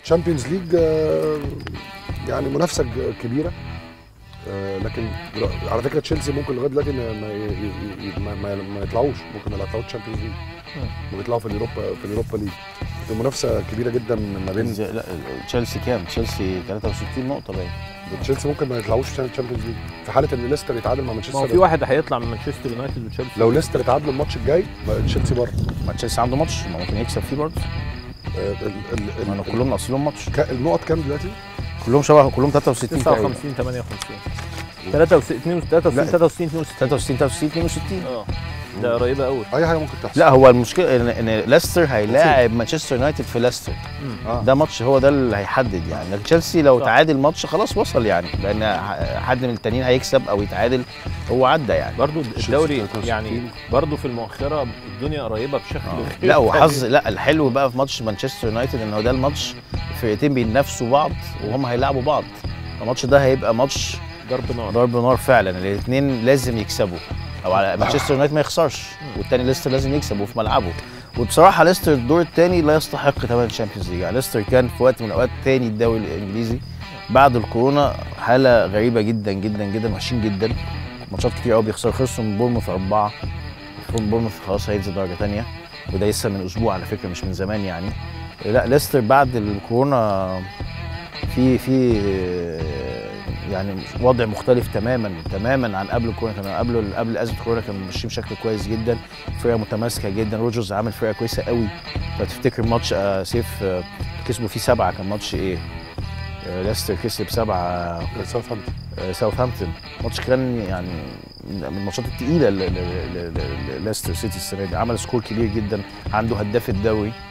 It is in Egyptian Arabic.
تشامبيونز ليج آه، يعني منافسه ج- كبيره آه، لكن على فكره تشيلسي ممكن لغايه دلوقتي ما ما, ي- ي- ما, ما, ما يطلعوش ممكن ما يطلعوش تشامبيونز ليج ممكن يطلعوا في اليوروبا في اليوروبا ليج المنافسه كبيره جدا ما بين إزاي- لا تشيلسي كام؟ تشيلسي 63 نقطة باين تشيلسي ممكن ما يطلعوش تشامبيونز ليج في حاله ان ليستر يتعادل مع ما هو في مانشستر واحد هيطلع من مانشستر يونايتد وتشيلسي لو ليستر اتعادلوا الماتش الجاي بقى تشيلسي بره ما تشيلسي عنده ماتش ما ممكن يكسب فيه برضه آه، ال- ال- ما أنا ال- كلهم ناقصين لهم ماتش ك- النقط كام دلوقتي؟ كلهم شبه كلهم 63 تقريبا 59 58 63 63 63 62 63 63 62 اه ده قريبه قوي اي حاجه ممكن تحصل لا هو المشكله ان ان ليستر هيلاعب مانشستر يونايتد في ليستر آه. ده ماتش هو ده اللي هيحدد يعني لكن تشيلسي لو صح. تعادل ماتش خلاص وصل يعني لان ح- حد من التانيين هيكسب او يتعادل هو عدى يعني برضو الدوري 63. يعني برضو في المؤخره الدنيا قريبه بشكل آه. غير لا هو طبيعي. حظ لا الحلو بقى في ماتش مانشستر يونايتد ان هو ده الماتش الفرقتين بينافسوا بعض وهم هيلعبوا بعض الماتش ده هيبقى ماتش ضرب نار ضرب نار فعلا الاثنين لازم يكسبوا او على مانشستر يونايتد ما يخسرش والتاني ليستر لازم يكسب وفي ملعبه وبصراحه ليستر الدور الثاني لا يستحق كمان الشامبيونز ليج يعني ليستر كان في وقت من الاوقات تاني الدوري الانجليزي بعد الكورونا حاله غريبه جدا جدا جدا وحشين جدا ماتشات كتير قوي بيخسروا خسروا من بورموث اربعه بورموث خلاص هينزل درجه ثانيه وده لسه من اسبوع على فكره مش من زمان يعني لا ليستر بعد الكورونا في في يعني وضع مختلف تماما تماما عن قبل الكورونا كان قبل قبل ازمه الكورونا كانوا ماشيين بشكل كويس جدا فرقه متماسكه جدا روجرز عامل فرقه كويسه قوي لو تفتكر ماتش آه سيف آه كسبوا فيه سبعه كان ماتش ايه؟ آه ليستر كسب سبعه ساوثهامبتون آه، ساوثهامبتون ماتش كان يعني من الماتشات الثقيله ل- ل- ل- ل- لليستر سيتي السنه دي عمل سكور كبير جدا عنده هداف الدوري